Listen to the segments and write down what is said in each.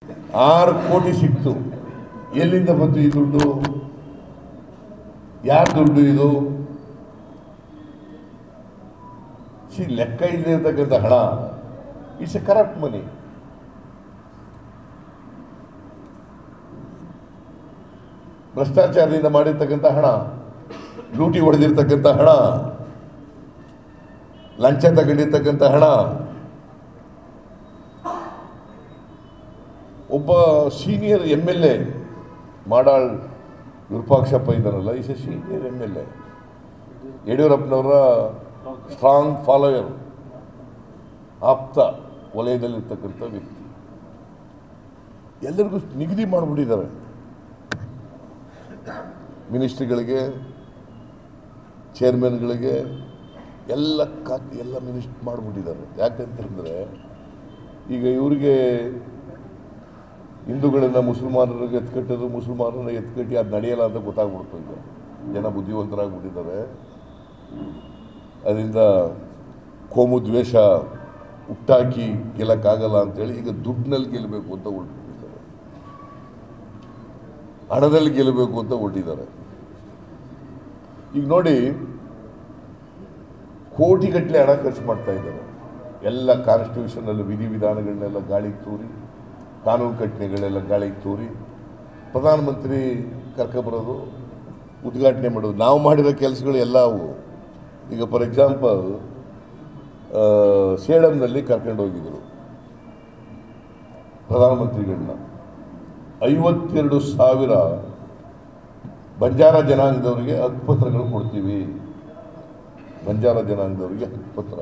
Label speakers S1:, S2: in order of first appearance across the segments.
S1: ಆರು ಕೋಟಿ ಸಿಕ್ತು ಎಲ್ಲಿಂದ ಬಂತು ಈ ದುಡ್ಡು ಯಾರ ದುಡ್ಡು ಇದು ಸಿ ಲೆಕ್ಕ ಇಲ್ಲದೆ ಇರ್ತಕ್ಕಂಥ ಹಣ ಇಟ್ಸ್ ಎ ಕರಪ್ಟ್ ಮನಿ ಭ್ರಷ್ಟಾಚಾರದಿಂದ ಮಾಡಿರ್ತಕ್ಕಂಥ ಹಣ ಲೂಟಿ ಹೊಡೆದಿರ್ತಕ್ಕಂಥ ಹಣ ಲಂಚ ತಗೊಂಡಿರ್ತಕ್ಕಂಥ ಹಣ ಒಬ್ಬ senior M L A Madal Virupakshappa ಇದ್ದಾರಲ್ಲ is a senior M L A ಯಡಿಯೂರಪ್ಪನವರ ಸ್ಟ್ರಾಂಗ್ ಫಾಲೋಯರ್ ಆಪ್ತ ವಲಯದಲ್ಲಿರ್ತಕ್ಕಂಥ ವ್ಯಕ್ತಿ ಎಲ್ಲರಿಗೂ ನಿಗದಿ ಮಾಡಿಬಿಟ್ಟಿದ್ದಾರೆ ಮಿನಿಸ್ಟ್ರಿಗಳಿಗೆ ಚೇರ್ಮನ್ಗಳಿಗೆ ಎಲ್ಲ ಖಾತೆ ಎಲ್ಲ ಮಿನಿಸ್ಟ್ ಮಾಡಿಬಿಟ್ಟಿದ್ದಾರೆ ಯಾಕಂತಂದರೆ ಈಗ ಇವರಿಗೆ ಹಿಂದೂಗಳನ್ನ ಮುಸಲ್ಮಾನರಿಗೆ ಎತ್ಕಟ್ಟೋದು ಮುಸಲ್ಮಾನರನ್ನ ಎತ್ಕಟ್ಟಿ ಅದು ನಡೆಯಲ್ಲ ಅಂತ ಗೊತ್ತಾಗ್ಬಿಡ್ತು ಈಗ ಜನ ಬುದ್ಧಿವಂತರಾಗ್ಬಿಟ್ಟಿದ್ದಾರೆ ಅದರಿಂದ ಕೋಮು ದ್ವೇಷ ಹುಟ್ಟಾಕಿ ಗೆಲ್ಲಕ್ಕಾಗಲ್ಲ ಅಂತೇಳಿ ಈಗ ದುಡ್ಡಿನಲ್ಲಿ ಗೆಲ್ಲಬೇಕು ಅಂತ ಹೊರಟಿದ್ದಾರೆ ಹಣದಲ್ಲಿ ಗೆಲ್ಲಬೇಕು ಅಂತ ಹೊರಟಿದ್ದಾರೆ ಈಗ ನೋಡಿ ಕೋಟಿಗಟ್ಟಲೆ ಹಣ ಖರ್ಚು ಮಾಡ್ತಾ ಇದ್ದಾರೆ ಎಲ್ಲ ಕಾನ್ಸ್ಟಿಟ್ಯೂಷನಲ್ಲಿ ವಿಧಿವಿಧಾನಗಳನ್ನೆಲ್ಲ ಗಾಳಿಗೆ ತೂರಿ ಕಾನೂನು ಕಟ್ಟಣೆಗಳೆಲ್ಲ ಗಾಳಿಗೆ ತೂರಿ ಪ್ರಧಾನಮಂತ್ರಿ ಕರ್ಕೊಬರೋದು ಉದ್ಘಾಟನೆ ಮಾಡೋದು ನಾವು ಮಾಡಿರೋ ಕೆಲಸಗಳು ಎಲ್ಲ ಅವು ಈಗ ಫಾರ್ ಎಕ್ಸಾಂಪಲ್ ಸೇಡಂನಲ್ಲಿ ಕರ್ಕೊಂಡು ಹೋಗಿದ್ರು ಪ್ರಧಾನಮಂತ್ರಿಗಳನ್ನ ಐವತ್ತೆರಡು ಸಾವಿರ ಬಂಜಾರ ಜನಾಂಗದವರಿಗೆ ಹಕ್ಕುಪತ್ರಗಳು ಕೊಡ್ತೀವಿ ಬಂಜಾರ ಜನಾಂಗದವರಿಗೆ ಹಕ್ಕುಪತ್ರ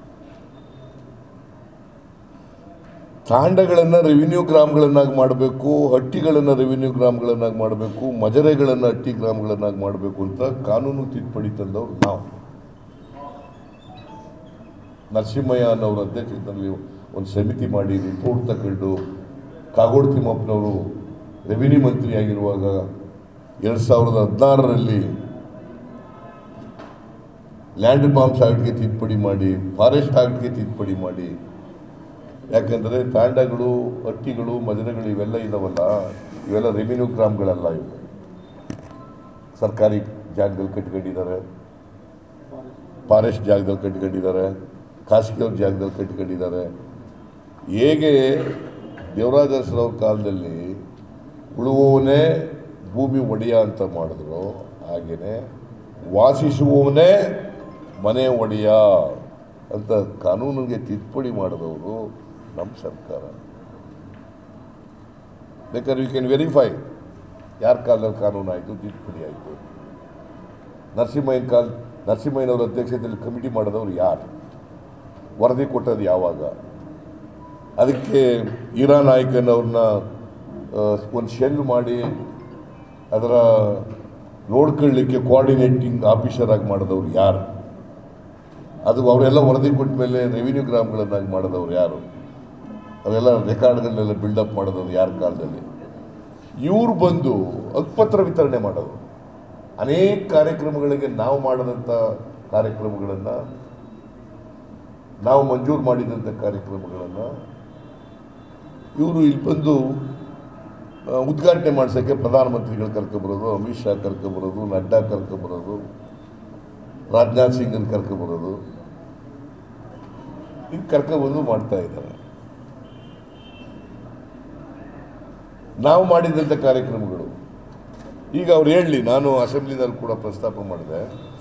S1: ತಾಂಡಗಳನ್ನು ರೆವಿನ್ಯೂ ಗ್ರಾಮಗಳನ್ನಾಗಿ ಮಾಡಬೇಕು ಹಟ್ಟಿಗಳನ್ನು ರೆವಿನ್ಯೂ ಗ್ರಾಮಗಳನ್ನಾಗಿ ಮಾಡಬೇಕು ಮಜರೆಗಳನ್ನು ಹಟ್ಟಿ ಗ್ರಾಮಗಳನ್ನಾಗಿ ಮಾಡಬೇಕು ಅಂತ ಕಾನೂನು ತಿದ್ದುಪಡಿ ತಂದವರು ನಾವು ನರಸಿಂಹಯ್ಯ ಅನ್ನೋರ ಅಧ್ಯಕ್ಷತೆಯಲ್ಲಿ ಒಂದು ಸಮಿತಿ ಮಾಡಿ ರಿಪೋರ್ಟ್ ತಗೊಂಡು ಕಾಗೋಡು ತಿಮ್ಮಪ್ಪನವರು ರೆವಿನ್ಯೂ ಮಂತ್ರಿ ಆಗಿರುವಾಗ ಎರಡು ಸಾವಿರದ ಹದಿನಾರರಲ್ಲಿ ಲ್ಯಾಂಡ್ ಬಾಂಬ್ಸ್ ಆಕ್ಟ್ಗೆ ತಿದ್ದುಪಡಿ ಮಾಡಿ ಫಾರೆಸ್ಟ್ ಆಕ್ಟ್ಗೆ ತಿದ್ದುಪಡಿ ಮಾಡಿ ಯಾಕೆಂದರೆ ತಾಂಡಗಳು ಹಟ್ಟಿಗಳು ಮಜರೆಗಳು ಇವೆಲ್ಲ ಇದಾವಲ್ಲ ಇವೆಲ್ಲ ರೆವಿನ್ಯೂ ಗ್ರಾಮಗಳಲ್ಲ ಇವು ಸರ್ಕಾರಿ ಜಾಗದಲ್ಲಿ ಕಟ್ಕೊಂಡಿದ್ದಾರೆ ಫಾರೆಸ್ಟ್ ಜಾಗದಲ್ಲಿ ಕಟ್ಕೊಂಡಿದ್ದಾರೆ ಖಾಸಗಿಯವ್ರ ಜಾಗದಲ್ಲಿ ಕಟ್ಕೊಂಡಿದ್ದಾರೆ ಹೇಗೆ ದೇವರಾಜ ಅರಸರವ್ರ ಕಾಲದಲ್ಲಿ ಉಳುವವನೇ ಭೂಮಿ ಒಡೆಯ ಅಂತ ಮಾಡಿದ್ರು ಹಾಗೆಯೇ ವಾಸಿಸುವವನೇ ಮನೆ ಒಡೆಯ ಅಂತ ಕಾನೂನಿಗೆ ತಿದ್ದುಪಡಿ ಮಾಡಿದವರು ನಮ್ಮ ಸರ್ಕಾರ ಬೇಕಾದ್ರೆ ಯು ಕ್ಯಾನ್ ವೆರಿಫೈ ಯಾರ ಕಾಲದಲ್ಲಿ ಕಾನೂನು ಆಯಿತು ತಿದ್ದುಪಡಿ ಆಯಿತು ನರಸಿಂಹಯ್ಯನ ಕಾಲ ನರಸಿಂಹಯ್ಯನವರ ಅಧ್ಯಕ್ಷತೆಯಲ್ಲಿ ಕಮಿಟಿ ಮಾಡಿದವರು ಯಾರು ವರದಿ ಕೊಟ್ಟದ್ದು ಯಾವಾಗ ಅದಕ್ಕೆ ಈರಾ ನಾಯ್ಕನವ್ರನ್ನ ಒಂದು ಶೆಲ್ ಮಾಡಿ ಅದರ ನೋಡ್ಕೊಳ್ಳಿಕ್ಕೆ ಕೋಆರ್ಡಿನೇಟಿಂಗ್ ಆಫೀಸರ್ ಆಗಿ ಮಾಡಿದವ್ರು ಯಾರು ಅದು ಅವರೆಲ್ಲ ವರದಿ ಕೊಟ್ಟ ಮೇಲೆ ರೆವಿನ್ಯೂ ಗ್ರಾಮಗಳನ್ನಾಗಿ ಮಾಡಿದವ್ರು ಯಾರು ಅವೆಲ್ಲ ರೆಕಾರ್ಡ್ಗಳನ್ನೆಲ್ಲ ಬಿಲ್ಡಪ್ ಮಾಡೋದು ಯಾರ ಕಾಲದಲ್ಲಿ ಇವ್ರು ಬಂದು ಹಕ್ಕುಪತ್ರ ವಿತರಣೆ ಮಾಡೋದು ಅನೇಕ ಕಾರ್ಯಕ್ರಮಗಳಿಗೆ ನಾವು ಮಾಡದಂಥ ಕಾರ್ಯಕ್ರಮಗಳನ್ನು ನಾವು ಮಂಜೂರು ಮಾಡಿದಂಥ ಕಾರ್ಯಕ್ರಮಗಳನ್ನು ಇವರು ಇಲ್ಲಿ ಬಂದು ಆ, ಉದ್ಘಾಟನೆ ಮಾಡ್ಸೋಕ್ಕೆ ಪ್ರಧಾನಮಂತ್ರಿಗಳು ಕರ್ಕೊಬರೋದು ಅಮಿತ್ ಶಾ ಕರ್ಕೊಬರೋದು ನಡ್ಡಾ ಕರ್ಕೊಬರೋದು ರಾಜನಾಥ್ ಸಿಂಗನ್ ಕರ್ಕೊಬರೋದು ಹಿಂಗೆ ಕರ್ಕೊಬಂದು ಮಾಡ್ತಾ ಇದ್ದಾರೆ ನಾವು ಮಾಡಿದಂಥ ಕಾರ್ಯಕ್ರಮಗಳು ಈಗ ಅವ್ರು ಹೇಳಲಿ ನಾನು ಅಸೆಂಬ್ಲಿನಲ್ಲಿ ಕೂಡ ಪ್ರಸ್ತಾಪ ಮಾಡಿದೆ